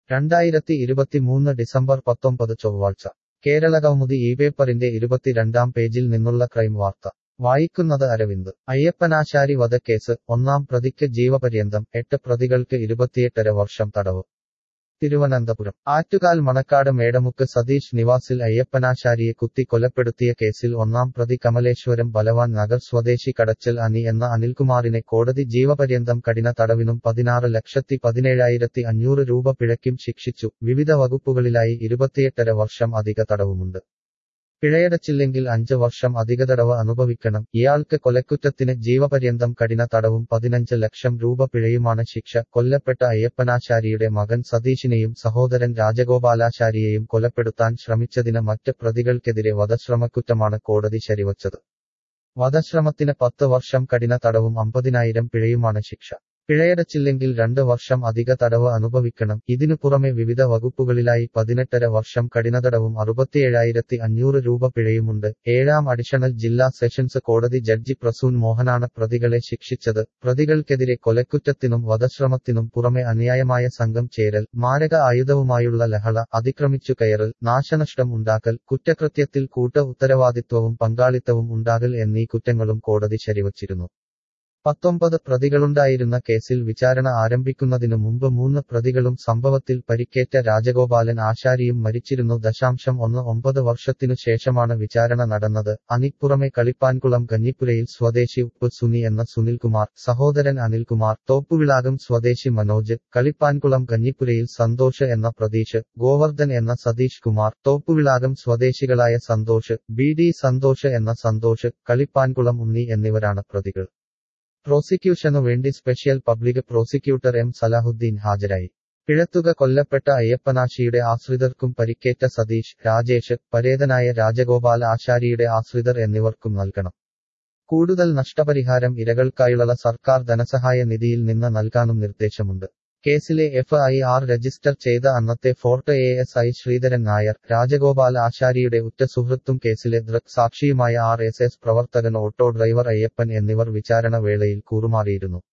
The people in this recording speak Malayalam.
രണ്ടായിരത്തി ഇരുപത്തിമൂന്ന് ഡിസംബർ പത്തൊമ്പത് ചൊവ്വാഴ്ച കേരള കൗമുദി ഈ പേപ്പറിന്റെ ഇരുപത്തിരണ്ടാം പേജിൽ നിന്നുള്ള ക്രൈം വാർത്ത വായിക്കുന്നത് അരവിന്ദ് അയ്യപ്പനാശാരി വധക്കേസ് ഒന്നാം പ്രതിക്ക് ജീവപര്യന്തം എട്ട് പ്രതികൾക്ക് ഇരുപത്തിയെട്ടര വർഷം തടവ് തിരുവനന്തപുരം ആറ്റുകാൽ മണക്കാട് മേടമുക്ക് സതീഷ് നിവാസിൽ അയ്യപ്പനാശാരിയെ കുത്തി കൊലപ്പെടുത്തിയ കേസിൽ ഒന്നാം പ്രതി കമലേശ്വരം ബലവാൻ നഗർ സ്വദേശി കടച്ചൽ അനി എന്ന അനിൽകുമാറിനെ കോടതി ജീവപര്യന്തം കഠിന തടവിനും പതിനാറ് ലക്ഷത്തി പതിനേഴായിരത്തി അഞ്ഞൂറ് രൂപ പിഴയ്ക്കും ശിക്ഷിച്ചു വിവിധ വകുപ്പുകളിലായി ഇരുപത്തിയെട്ടര വർഷം അധിക തടവുമുണ്ട് പിഴയടച്ചില്ലെങ്കിൽ അഞ്ച് വർഷം അധിക തടവ് അനുഭവിക്കണം ഇയാൾക്ക് കൊലക്കുറ്റത്തിന് ജീവപര്യന്തം കഠിന തടവും പതിനഞ്ച് ലക്ഷം രൂപ പിഴയുമാണ് ശിക്ഷ കൊല്ലപ്പെട്ട അയ്യപ്പനാശാരിയുടെ മകൻ സതീഷിനെയും സഹോദരൻ രാജഗോപാലാശാരിയെയും കൊലപ്പെടുത്താൻ ശ്രമിച്ചതിന് മറ്റ് പ്രതികൾക്കെതിരെ വധശ്രമക്കുറ്റമാണ് കോടതി ശരിവച്ചത് വധശ്രമത്തിന് പത്ത് വർഷം കഠിന തടവും അമ്പതിനായിരം പിഴയുമാണ് ശിക്ഷ പിഴയടച്ചില്ലെങ്കിൽ രണ്ട് വർഷം അധിക തടവ് അനുഭവിക്കണം ഇതിനു പുറമെ വിവിധ വകുപ്പുകളിലായി പതിനെട്ടര വർഷം കഠിനതടവും അറുപത്തിയേഴായിരത്തി അഞ്ഞൂറ് രൂപ പിഴയുമുണ്ട് ഏഴാം അഡീഷണൽ ജില്ലാ സെഷൻസ് കോടതി ജഡ്ജി പ്രസൂൻ മോഹനാണ് പ്രതികളെ ശിക്ഷിച്ചത് പ്രതികൾക്കെതിരെ കൊലക്കുറ്റത്തിനും വധശ്രമത്തിനും പുറമെ അന്യായമായ സംഘം ചേരൽ മാരക ആയുധവുമായുള്ള ലഹള അതിക്രമിച്ചു കയറൽ നാശനഷ്ടം ഉണ്ടാക്കൽ കുറ്റകൃത്യത്തിൽ കൂട്ട ഉത്തരവാദിത്വവും പങ്കാളിത്തവും ഉണ്ടാകൽ എന്നീ കുറ്റങ്ങളും കോടതി ശരിവച്ചിരുന്നു പത്തൊമ്പത് പ്രതികളുണ്ടായിരുന്ന കേസിൽ വിചാരണ ആരംഭിക്കുന്നതിനു മുമ്പ് മൂന്ന് പ്രതികളും സംഭവത്തിൽ പരിക്കേറ്റ രാജഗോപാലൻ ആശാരിയും മരിച്ചിരുന്നു ദശാംശം ഒന്ന് ഒമ്പത് വർഷത്തിനു ശേഷമാണ് വിചാരണ നടന്നത് അനിപ്പുറമെ കളിപ്പാൻകുളം കഞ്ഞിപ്പുരയിൽ സ്വദേശി ഉപ്പ് സുനി എന്ന സുനിൽകുമാർ സഹോദരൻ അനിൽകുമാർ തോപ്പുവിളാകം സ്വദേശി മനോജ് കളിപ്പാൻകുളം കഞ്ഞിപ്പുരയിൽ സന്തോഷ് എന്ന പ്രതീഷ് ഗോവർദ്ധൻ എന്ന സതീഷ് കുമാർ തോപ്പുവിളാകം സ്വദേശികളായ സന്തോഷ് ബി ഡി സന്തോഷ് എന്ന സന്തോഷ് കളിപ്പാൻകുളം ഉണ്ണി എന്നിവരാണ് പ്രതികൾ പ്രോസിക്യൂഷനു വേണ്ടി special public prosecutor M Salahuddin ഹാജരായി പിഴത്തുക കൊല്ലപ്പെട്ട അയ്യപ്പനാശിയുടെ ആശ്രിതർക്കും പരിക്കേറ്റ സതീഷ് രാജേഷ് പരേതനായ രാജഗോപാൽ ആശാരിയുടെ ആശ്രിതർ എന്നിവർക്കും നൽകണം കൂടുതൽ നഷ്ടപരിഹാരം ഇരകൾക്കായുള്ള സർക്കാർ ധനസഹായ നിധിയിൽ നിന്ന് നൽകാനും നിർദ്ദേശമുണ്ട് കേസിലെ എഫ് ഐ ആർ രജിസ്റ്റർ ചെയ്ത അന്നത്തെ fort A S I Sreedharan Nair Rajagopal ആശാരിയുടെ ഉറ്റ സുഹൃത്തും കേസിലെ ദൃക് സാക്ഷിയുമായ ആർ എസ് എസ് പ്രവർത്തകൻ ഓട്ടോ ഡ്രൈവർ അയ്യപ്പൻ എന്നിവർ വിചാരണ വേളയിൽ കൂറുമാറിയിരുന്നു